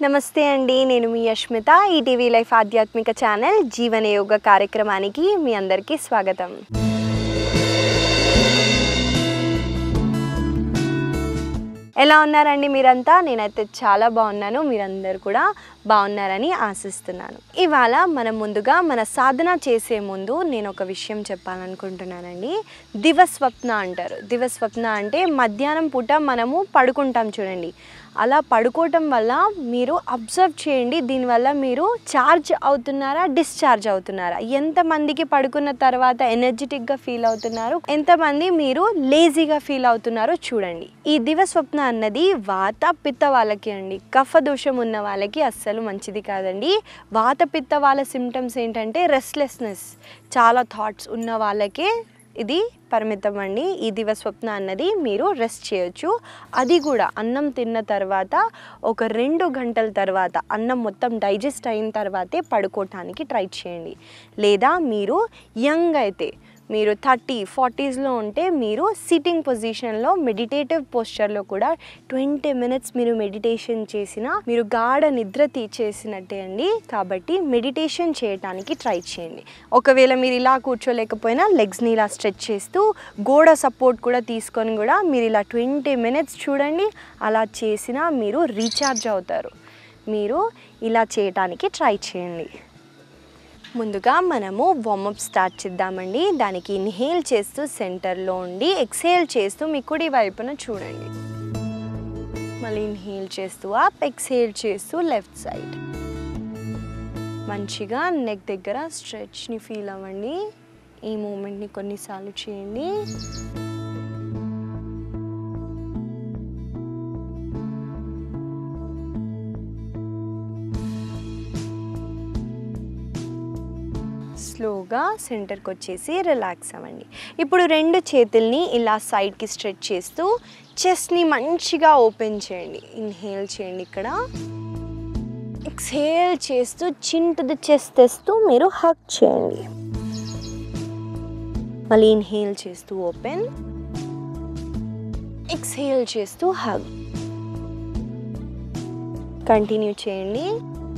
నమస్తే అండి నేను మీ యష్మిత ఈటీవీ లైఫ్ ఆధ్యాత్మిక ఛానల్ జీవన యోగ కార్యక్రమానికి మీ అందరికీ స్వాగతం ఎలా ఉన్నారండి మీరంతా నేనైతే చాలా బాగున్నాను మీరందరూ కూడా బాగున్నారని ఆశిస్తున్నాను ఇవాళ మనం ముందుగా మన సాధన చేసే ముందు నేను ఒక విషయం చెప్పాలనుకుంటున్నానండి దివస్వప్న అంటారు దివస్వప్న అంటే మధ్యాహ్నం పూట మనము పడుకుంటాం చూడండి అలా పడుకోవటం వల్ల మీరు అబ్జర్వ్ చేయండి దీనివల్ల మీరు ఛార్జ్ అవుతున్నారా డిశ్చార్జ్ అవుతున్నారా ఎంతమందికి పడుకున్న తర్వాత ఎనర్జెటిక్గా ఫీల్ అవుతున్నారు ఎంతమంది మీరు లేజీగా ఫీల్ అవుతున్నారో చూడండి ఈ దివస్వప్న అన్నది వాత పిత్త వాళ్ళకి అండి కఫ దోషం ఉన్న వాళ్ళకి అస్సలు మంచిది కాదండి వాత పిత్త వాళ్ళ సిమ్టమ్స్ ఏంటంటే రెస్ట్లెస్నెస్ చాలా థాట్స్ ఉన్న వాళ్ళకే ఇది పరిమితం అండి ఈ దివస్వప్న అన్నది మీరు రెస్ట్ చేయొచ్చు అది కూడా అన్నం తిన్న తర్వాత ఒక రెండు గంటల తర్వాత అన్నం మొత్తం డైజెస్ట్ అయిన తర్వాతే పడుకోవటానికి ట్రై చేయండి లేదా మీరు యంగ్ అయితే మీరు థర్టీ ఫార్టీస్లో ఉంటే మీరు సిట్టింగ్ పొజిషన్లో మెడిటేటివ్ పోస్చర్లో కూడా ట్వంటీ మినిట్స్ మీరు మెడిటేషన్ చేసిన మీరు గాఢ నిద్ర తీసేసినట్టే అండి కాబట్టి మెడిటేషన్ చేయటానికి ట్రై చేయండి ఒకవేళ మీరు ఇలా కూర్చోలేకపోయినా లెగ్స్ని ఇలా స్ట్రెచ్ చేస్తూ గోడ సపోర్ట్ కూడా తీసుకొని కూడా మీరు ఇలా ట్వంటీ మినిట్స్ చూడండి అలా చేసినా మీరు రీఛార్జ్ అవుతారు మీరు ఇలా చేయటానికి ట్రై చేయండి ముందుగా మనము వార్మప్ స్టార్ట్ చేద్దామండి దానికి ఇన్హేల్ చేస్తూ సెంటర్లో ఉండి ఎక్సేల్ చేస్తూ మీ కుడి వైపున చూడండి మళ్ళీ ఇన్హేల్ చేస్తూ అప్ ఎక్సేల్ చేస్తూ లెఫ్ట్ సైడ్ మంచిగా నెక్ దగ్గర స్ట్రెచ్ని ఫీల్ అవ్వండి ఈ మూమెంట్ని కొన్నిసార్లు చేయండి స్లోగా సెంటర్కి వచ్చేసి రిలాక్స్ అవ్వండి ఇప్పుడు రెండు చేతుల్ని ఇలా సైడ్కి స్ట్రెచ్ చేస్తూ చెస్ట్ని మంచిగా ఓపెన్ చేయండి ఇన్హేల్ చేయండి ఇక్కడ ఎక్స్హేల్ చేస్తూ చిన్ టు ది చెస్ట్ తెస్తూ మీరు హక్ చేయండి మళ్ళీ ఇన్హేల్ చేస్తూ ఓపెన్ ఎక్స్హేల్ చేస్తూ హగ్ కంటిన్యూ చేయండి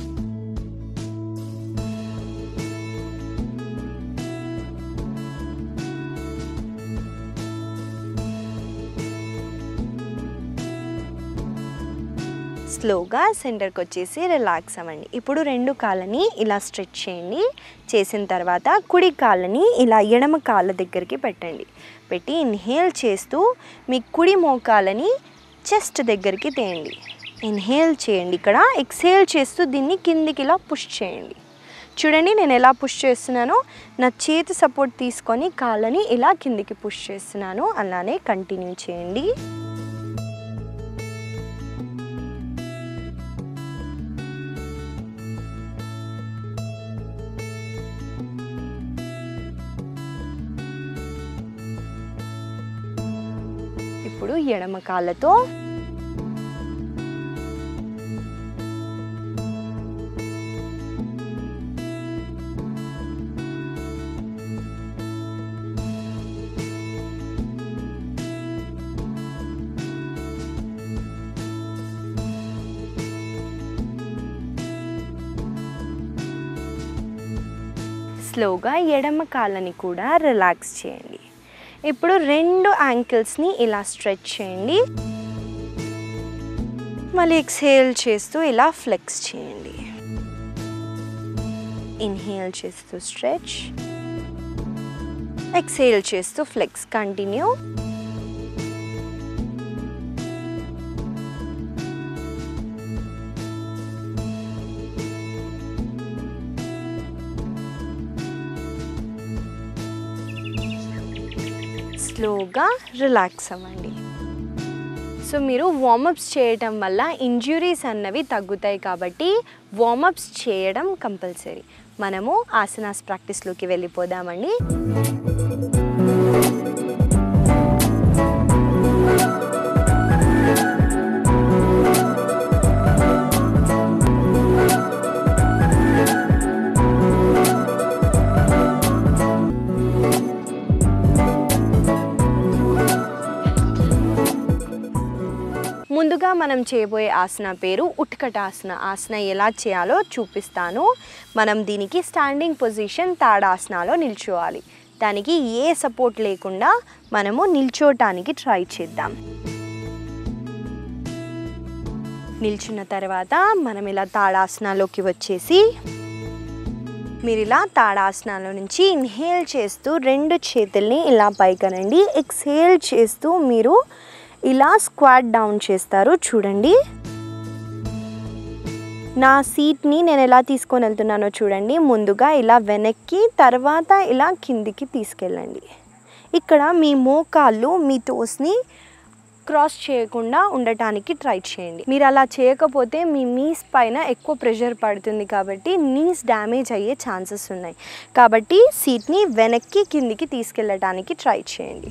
స్లోగా సెంటర్కి వచ్చేసి రిలాక్స్ అవ్వండి ఇప్పుడు రెండు కాళ్ళని ఇలా స్ట్రెచ్ చేయండి చేసిన తర్వాత కుడి కాళ్ళని ఇలా ఎడమ కాళ్ళ దగ్గరికి పెట్టండి పెట్టి ఇన్హేల్ చేస్తూ మీ కుడి మోకాలని చెస్ట్ దగ్గరికి తేయండి ఇన్హేల్ చేయండి ఇక్కడ ఎక్సేల్ చేస్తూ దీన్ని కిందికి ఇలా పుష్ చేయండి చూడండి నేను ఎలా పుష్ చేస్తున్నానో నా చేతి సపోర్ట్ తీసుకొని కాళ్ళని ఇలా కిందికి పుష్ చేస్తున్నాను అలానే కంటిన్యూ చేయండి ఇప్పుడు ఎడమ కాళ్ళతో స్లోగా ఎడమ కాళ్ళని కూడా రిలాక్స్ చేయండి ఇప్పుడు రెండు యాంకిల్స్ని ఇలా స్ట్రెచ్ చేయండి మళ్ళీ ఎక్స్హేల్ చేస్తూ ఇలా ఫ్లెక్స్ చేయండి ఇన్హేల్ చేస్తూ స్ట్రెచ్ ఎక్స్హేల్ చేస్తూ ఫ్లెక్స్ కంటిన్యూ స్లోగా రిలాక్స్ అవ్వండి సో మీరు వార్మప్స్ చేయటం వల్ల ఇంజ్యూరీస్ అన్నవి తగ్గుతాయి కాబట్టి వార్మప్స్ చేయడం కంపల్సరీ మనము ఆసనాస్ ప్రాక్టీస్లోకి వెళ్ళిపోదామండి ముందుగా ముందుగా మనం చేయబోయే ఆసన పేరు ఉట్కటాసన ఆసన ఎలా చేయాలో చూపిస్తాను మనం దీనికి స్టాండింగ్ పొజిషన్ తాడాసనాలో నిల్చోవాలి దానికి ఏ సపోర్ట్ లేకుండా మనము నిల్చోటానికి ట్రై చేద్దాం నిల్చున్న తర్వాత మనం ఇలా తాడాసనాలోకి వచ్చేసి మీరు ఇలా తాడాసనాల నుంచి ఇన్హేల్ చేస్తూ రెండు చేతుల్ని ఇలా పైకనండి ఎక్స్హేల్ చేస్తూ మీరు ఇలా స్క్వాట్ డౌన్ చేస్తారు చూడండి నా సీట్ని నేను ఎలా తీసుకొని వెళ్తున్నానో చూడండి ముందుగా ఇలా వెనక్కి తర్వాత ఇలా కిందికి తీసుకెళ్ళండి ఇక్కడ మీ మోకాళ్ళు మీ తోస్ని క్రాస్ చేయకుండా ఉండటానికి ట్రై చేయండి మీరు అలా చేయకపోతే మీ నీస్ పైన ఎక్కువ ప్రెషర్ పడుతుంది కాబట్టి నీస్ డ్యామేజ్ అయ్యే ఛాన్సెస్ ఉన్నాయి కాబట్టి సీట్ని వెనక్కి కిందికి తీసుకెళ్ళటానికి ట్రై చేయండి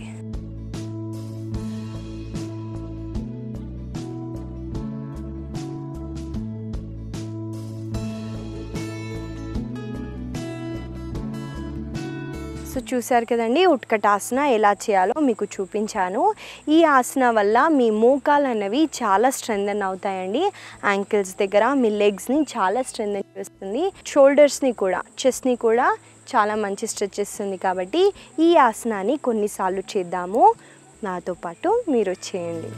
సో చూశారు కదండి ఉట్కటాసన ఎలా చేయాలో మీకు చూపించాను ఈ ఆసన వల్ల మీ మోకాలు అనేవి చాలా స్ట్రెంథన్ అవుతాయండి యాంకిల్స్ దగ్గర మీ లెగ్స్ని చాలా స్ట్రెంథన్ చేస్తుంది షోల్డర్స్ని కూడా చెస్ట్ని కూడా చాలా మంచి స్ట్రెచ్ ఇస్తుంది కాబట్టి ఈ ఆసనాన్ని కొన్నిసార్లు చేద్దాము నాతో పాటు మీరు చేయండి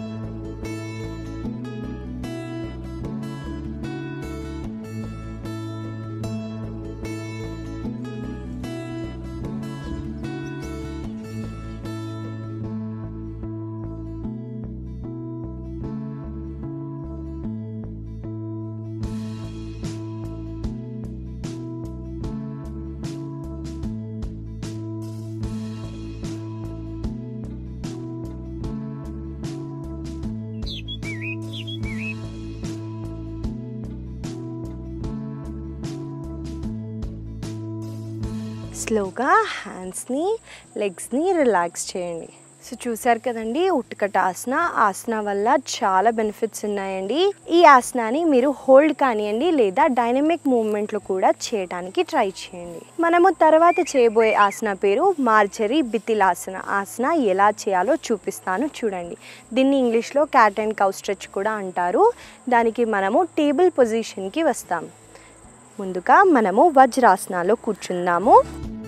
స్లోగా హ్యాండ్స్ని లెగ్స్ని రిలాక్స్ చేయండి సో చూసారు కదండి ఉట్కట ఆసన ఆసన వల్ల చాలా బెనిఫిట్స్ ఉన్నాయండి ఈ ఆసనాన్ని మీరు హోల్డ్ కానివ్వండి లేదా డైనమిక్ మూవ్మెంట్లో కూడా చేయడానికి ట్రై చేయండి మనము తర్వాత చేయబోయే ఆసన పేరు మార్జరీ బితిలాసన ఆసన ఎలా చేయాలో చూపిస్తాను చూడండి దీన్ని ఇంగ్లీష్లో క్యాట్ అండ్ కౌ స్ట్రెచ్ కూడా అంటారు దానికి మనము టేబుల్ పొజిషన్కి వస్తాం ముందుగా మనము వజ్రాసనాలో కూర్చుందాము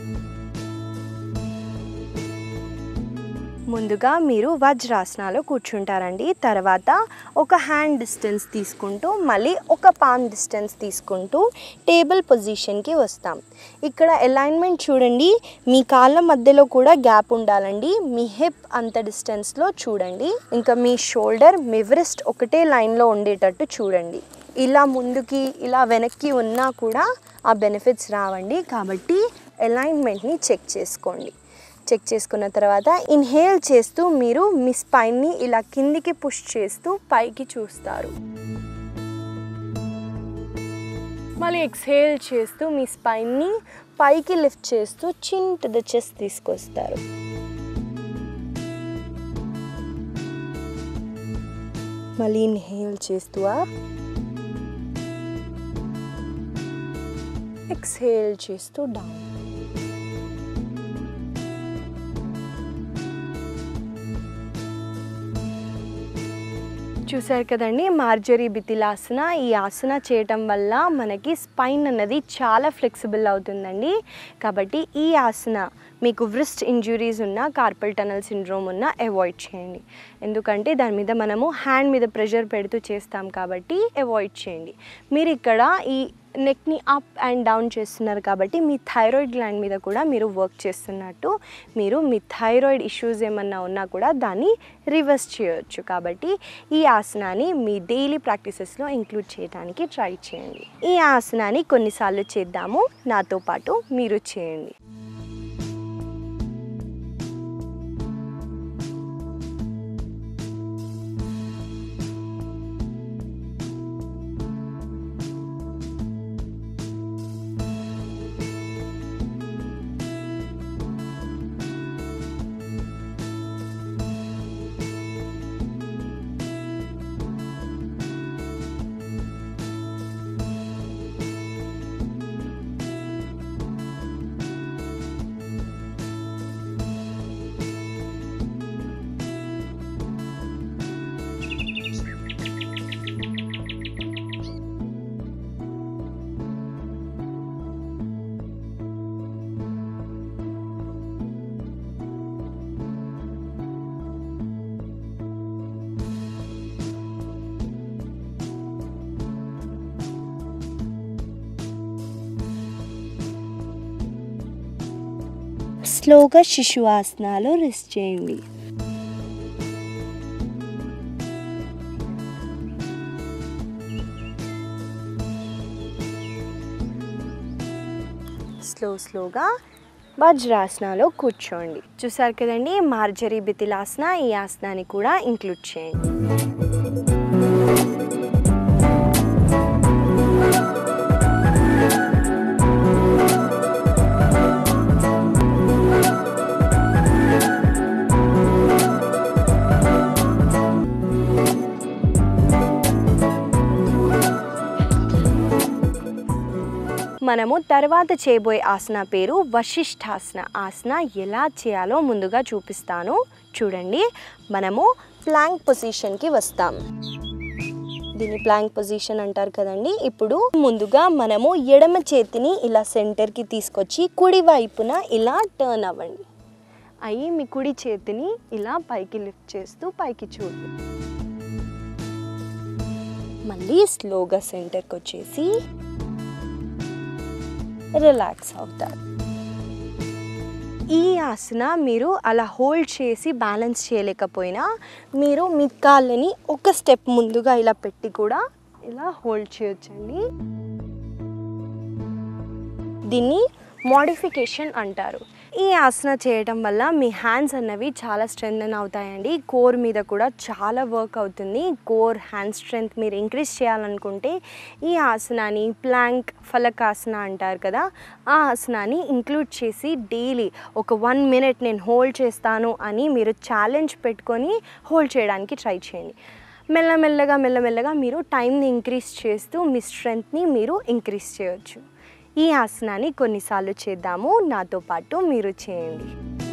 ముందుగా మీరు వజ్రాసనాలో కూర్చుంటారండి తర్వాత ఒక హ్యాండ్ డిస్టెన్స్ తీసుకుంటూ మళ్ళీ ఒక పామ్ డిస్టెన్స్ తీసుకుంటూ టేబుల్ పొజిషన్కి వస్తాం ఇక్కడ అలైన్మెంట్ చూడండి మీ కాళ్ళ మధ్యలో కూడా గ్యాప్ ఉండాలండి మీ హిప్ అంత డిస్టెన్స్లో చూడండి ఇంకా మీ షోల్డర్ మీ వ్రిస్ట్ ఒకటే లైన్లో ఉండేటట్టు చూడండి ఇలా ముందుకి ఇలా వెనక్కి ఉన్నా కూడా ఆ బెనిఫిట్స్ రావండి కాబట్టి అలైన్మెంట్ని చెక్ చేసుకోండి చెక్ చేసుకున్న తర్వాత ఇన్హేల్ చేస్తూ మీరు మీ స్పైన్ని ఇలా కిందికి పుష్ చేస్తూ పైకి చూస్తారు మళ్ళీ ఎక్స్హేల్ చేస్తూ మీ స్పైన్ని పైకి లిఫ్ట్ చేస్తూ చిన్ టు ద చెస్ట్ తీసుకొస్తారు మళ్ళీ ఇన్హేల్ చేస్తూ ఎక్స్హేల్ చేస్తూ డౌన్ చూసారు కదండి మార్జరీ బితిలాసన ఈ ఆసన చేయటం వల్ల మనకి స్పైన్ అన్నది చాలా ఫ్లెక్సిబుల్ అవుతుందండి కాబట్టి ఈ ఆసన మీకు వ్రిస్ట్ ఇంజురీస్ ఉన్న కార్పల్ టనల్ సిండ్రోమ్ ఉన్న అవాయిడ్ చేయండి ఎందుకంటే దాని మీద మనము హ్యాండ్ మీద ప్రెషర్ పెడుతూ చేస్తాం కాబట్టి అవాయిడ్ చేయండి మీరు ఇక్కడ ఈ నెక్ని అప్ అండ్ డౌన్ చేస్తున్నారు కాబట్టి మీ థైరాయిడ్ గ్లాండ్ మీద కూడా మీరు వర్క్ చేస్తున్నట్టు మీరు మీ థైరాయిడ్ ఇష్యూస్ ఏమన్నా ఉన్నా కూడా దాన్ని రివర్స్ చేయొచ్చు కాబట్టి ఈ ఆసనాన్ని మీ డైలీ ప్రాక్టీసెస్లో ఇంక్లూడ్ చేయడానికి ట్రై చేయండి ఈ ఆసనాన్ని కొన్నిసార్లు చేద్దాము నాతో పాటు మీరు చేయండి స్లోగా శిశువాసనాలు రెస్ట్ చేయండి స్లో స్లోగా వజ్రాసనాలో కూర్చోండి చూసారు కదండి మార్జరీ బితిలాసన ఈ ఆసనాన్ని కూడా ఇంక్లూడ్ చేయండి మనము తర్వాత చేయబోయే ఆసన పేరు వశిష్ఠాసన ఆసన ఎలా చేయాలో ముందుగా చూపిస్తాను చూడండి మనము ప్లాంక్ పొజిషన్కి వస్తాం దీన్ని ప్లాంక్ పొజిషన్ అంటారు కదండి ఇప్పుడు ముందుగా మనము ఎడమ చేతిని ఇలా సెంటర్కి తీసుకొచ్చి కుడి వైపున ఇలా టర్న్ అవ్వండి అయ్యి మీ కుడి చేతిని ఇలా పైకి లిఫ్ట్ చేస్తూ పైకి చూడండి మళ్ళీ స్లోగా సెంటర్కి వచ్చేసి రిలాక్స్ అవుతారు ఈ ఆసన మీరు అలా హోల్డ్ చేసి బ్యాలెన్స్ చేయలేకపోయినా మీరు మీ కాళ్ళని ఒక స్టెప్ ముందుగా ఇలా పెట్టి కూడా ఇలా హోల్డ్ చేయొచ్చండి దీన్ని మోడిఫికేషన్ అంటారు ఈ ఆసన చేయడం వల్ల మీ హ్యాండ్స్ అన్నవి చాలా స్ట్రెంగ్ అవుతాయండి కోర్ మీద కూడా చాలా వర్క్ అవుతుంది కోర్ హ్యాండ్ స్ట్రెంగ్త్ మీరు ఇంక్రీజ్ చేయాలనుకుంటే ఈ ఆసనాన్ని ప్లాంక్ ఫలకాసన అంటారు కదా ఆ ఆసనాన్ని ఇంక్లూడ్ చేసి డైలీ ఒక వన్ మినిట్ నేను హోల్డ్ చేస్తాను అని మీరు ఛాలెంజ్ పెట్టుకొని హోల్డ్ చేయడానికి ట్రై చేయండి మెల్లమెల్లగా మెల్లమెల్లగా మీరు టైంని ఇంక్రీజ్ చేస్తూ మీ స్ట్రెంగ్త్ని మీరు ఇంక్రీజ్ చేయొచ్చు ఈ ఆసనాన్ని కొన్నిసార్లు చేద్దాము నాతో పాటు మీరు చేయండి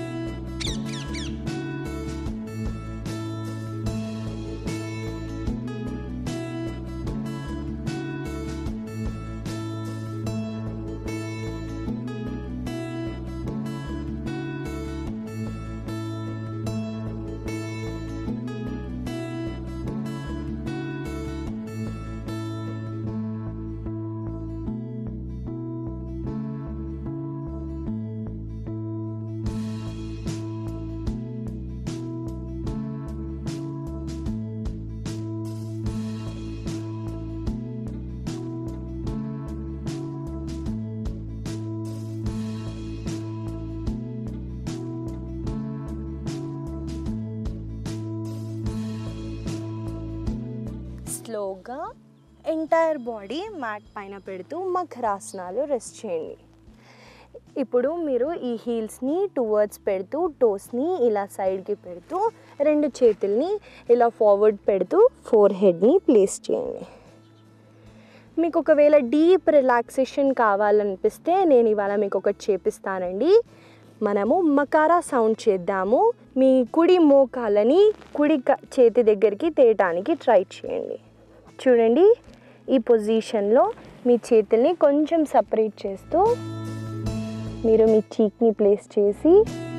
స్లోగా ఎంటైర్ బాడీ మ్యాట్ పైన పెడుతూ మకరాసనాలు రెస్ట్ చేయండి ఇప్పుడు మీరు ఈ హీల్స్ని టువర్డ్స్ పెడుతూ టోస్ని ఇలా సైడ్కి పెడుతూ రెండు చేతుల్ని ఇలా ఫార్వర్డ్ పెడుతూ ఫోర్ హెడ్ని ప్లేస్ చేయండి మీకు ఒకవేళ డీప్ రిలాక్సేషన్ కావాలనిపిస్తే నేను ఇవాళ మీకు ఒకటి చేపిస్తానండి మనము మకారా సౌండ్ చేద్దాము మీ కుడి మోకాలని కుడి క- చేతి దగ్గరికి తేయటానికి ట్రై చేయండి చూడండి ఈ పొజిషన్లో మీ చేతుల్ని కొంచెం సపరేట్ చేస్తూ మీరు మీ చీక్ని ప్లేస్ చేసి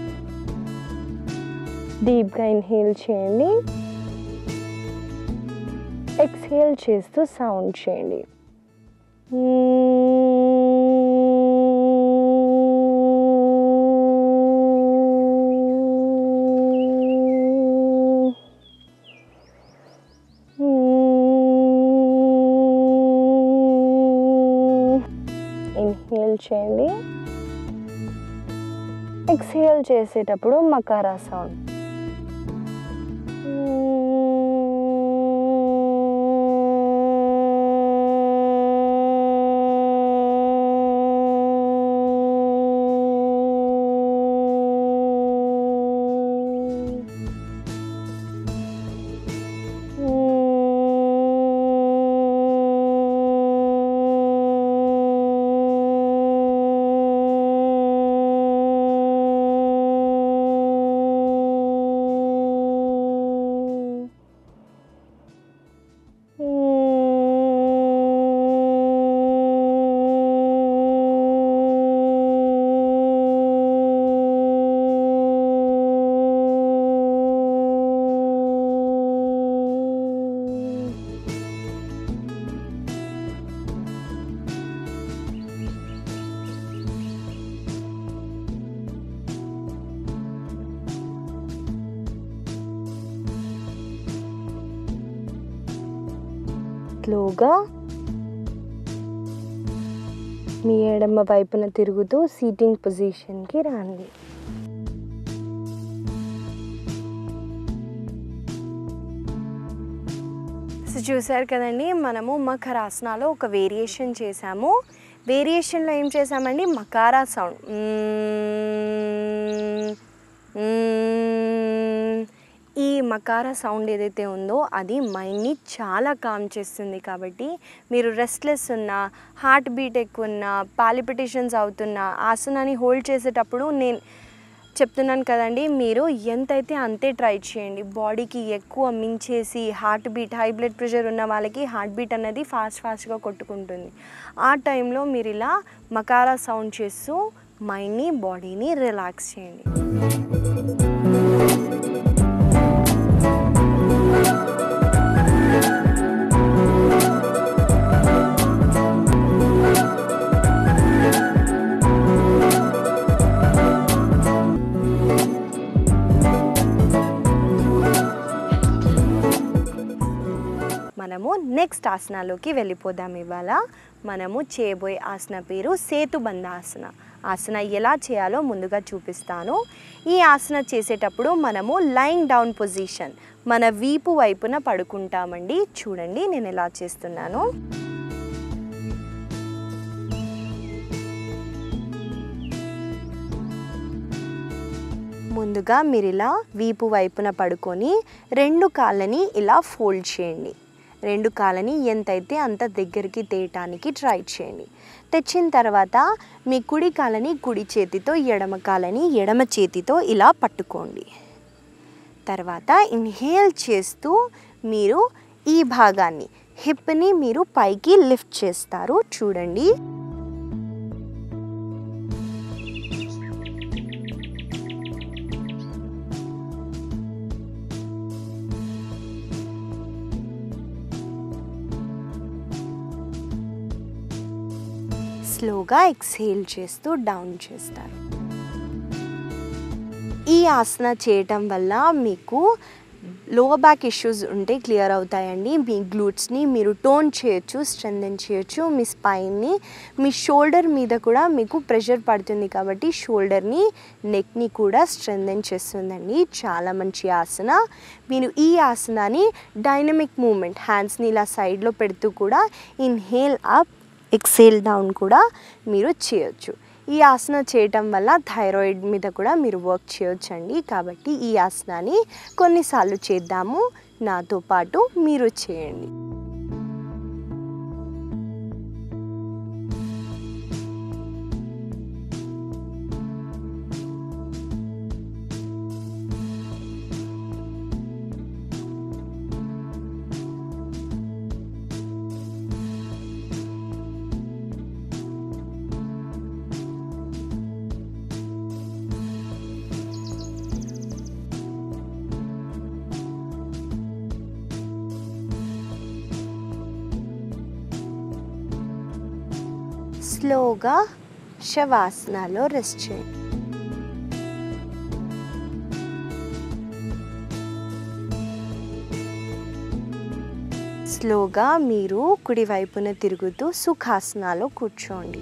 డీప్గా ఇన్హేల్ చేయండి ఎక్స్హేల్ చేస్తూ సౌండ్ చేయండి ఇన్హేల్ చేయండి ఎక్స్హేల్ చేసేటప్పుడు మకారా సౌండ్ స్లోగా మీ ఎడమ వైపున తిరుగుతూ సీటింగ్ పొజిషన్కి రండి సో చూసారు కదండి మనము మకరాసనాలో ఒక వేరియేషన్ చేసాము వేరియేషన్లో ఏం చేసామండి మకారా సౌండ్ మ్మ్. మ్మ్. ఈ మకారా సౌండ్ ఏదైతే ఉందో అది మైండ్ని చాలా కామ్ చేస్తుంది కాబట్టి మీరు రెస్ట్లెస్ ఉన్నా హార్ట్ బీట్ ఎక్కువ ఉన్నా పాలిపిటేషన్స్ అవుతున్నా ఆసనాన్ని హోల్డ్ చేసేటప్పుడు నేను చెప్తున్నాను కదండి మీరు ఎంతైతే అంతే ట్రై చేయండి బాడీకి ఎక్కువ మించేసి heart beat high blood pressure ఉన్న వాళ్ళకి హార్ట్ బీట్ అనేది ఫాస్ట్ ఫాస్ట్గా కొట్టుకుంటుంది ఆ టైంలో మీరు ఇలా మకారా సౌండ్ చేస్తూ మైండ్ని బాడీని రిలాక్స్ చేయండి మనము నెక్స్ట్ ఆసనాలోకి వెళ్ళిపోదాం ఇవాళ మనము చేయబోయే ఆసన పేరు సేతుబంధ ఆసన ఆసన ఎలా చేయాలో ముందుగా చూపిస్తాను ఈ ఆసన చేసేటప్పుడు మనము లైంగ్ డౌన్ పొజిషన్ మన వీపు వైపున పడుకుంటామండి చూడండి నేను ఎలా చేస్తున్నాను ముందుగా మీరు ఇలా వీపు వైపున పడుకొని రెండు కాళ్ళని ఇలా ఫోల్డ్ చేయండి రెండు కాళ్ళని ఎంతైతే అంత దగ్గరికి తేయటానికి ట్రై చేయండి తెచ్చిన తర్వాత మీ కుడి కాళ్ళని కుడి చేతితో ఎడమ కాళ్ళని ఎడమ చేతితో ఇలా పట్టుకోండి తర్వాత ఇన్హేల్ చేస్తూ మీరు ఈ భాగాన్ని హిప్ని మీరు పైకి లిఫ్ట్ చేస్తారు చూడండి స్లోగా ఎక్స్హేల్ చేస్తూ డౌన్ చేస్తారు ఈ ఆసన చేయటం వల్ల మీకు లోవర్ బ్యాక్ ఇష్యూస్ ఉంటే క్లియర్ అవుతాయండి మీ గ్లూట్స్ని మీరు టోన్ చేయొచ్చు స్ట్రెంథెన్ చేయొచ్చు మీ స్పైన్ని మీ షోల్డర్ మీద కూడా మీకు ప్రెషర్ పడుతుంది కాబట్టి షోల్డర్ని నెక్ని కూడా స్ట్రెంథెన్ చేస్తుందండి చాలా మంచి ఆసన మీరు ఈ ఆసనాన్ని డైనమిక్ మూమెంట్ హ్యాండ్స్ని ఇలా సైడ్లో పెడుతూ కూడా ఇన్హేల్ అప్ ఎక్సేల్ డౌన్ కూడా మీరు చేయొచ్చు ఈ ఆసన చేయటం వల్ల థైరాయిడ్ మీద కూడా మీరు వర్క్ చేయొచ్చండి కాబట్టి ఈ ఆసనాన్ని కొన్నిసార్లు చేద్దాము నాతో పాటు మీరు చేయండి స్లోగా శవాసనాలో రెస్ట్ చేయండి స్లోగా మీరు కుడి వైపున తిరుగుతూ సుఖాసనాలో కూర్చోండి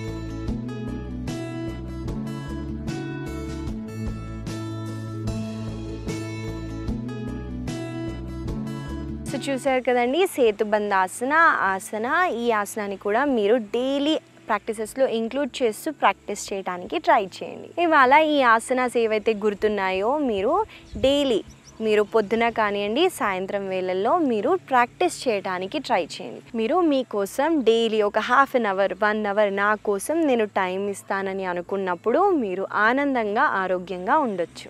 సో చూసారు కదండి సేతుబంధ ఆసన ఆసన ఈ ఆసనాన్ని కూడా మీరు డైలీ ప్రాక్టీసెస్లో ఇంక్లూడ్ చేస్తూ ప్రాక్టీస్ చేయడానికి ట్రై చేయండి ఇవాళ ఈ ఆసనాస్ ఏవైతే గుర్తున్నాయో మీరు డైలీ మీరు పొద్దున కానివ్వండి సాయంత్రం వేళల్లో మీరు ప్రాక్టీస్ చేయడానికి ట్రై చేయండి మీరు మీకోసం డైలీ ఒక half an hour one hour నా కోసం నేను టైం ఇస్తానని అనుకున్నప్పుడు మీరు ఆనందంగా ఆరోగ్యంగా ఉండొచ్చు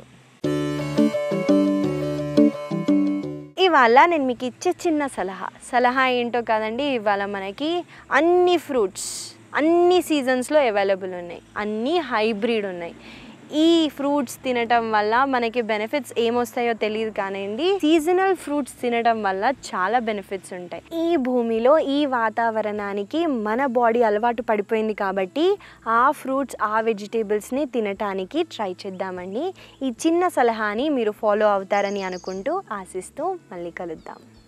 ఇవాళ నేను మీకు ఇచ్చే చిన్న సలహా సలహా ఏంటో కాదండి ఇవాళ మనకి అన్ని ఫ్రూట్స్ అన్ని సీజన్స్లో అవైలబుల్ ఉన్నాయి అన్నీ హైబ్రిడ్ ఉన్నాయి ఈ ఫ్రూట్స్ తినటం వల్ల మనకి బెనిఫిట్స్ ఏమొస్తాయో తెలియదు కానివ్వండి సీజనల్ ఫ్రూట్స్ తినటం వల్ల చాలా బెనిఫిట్స్ ఉంటాయి ఈ భూమిలో ఈ వాతావరణానికి మన బాడీ అలవాటు పడిపోయింది కాబట్టి ఆ ఫ్రూట్స్ ఆ వెజిటేబుల్స్ని తినటానికి ట్రై చేద్దామండి ఈ చిన్న సలహాని మీరు ఫాలో అవుతారని అనుకుంటూ ఆశిస్తూ మళ్ళీ కలుద్దాం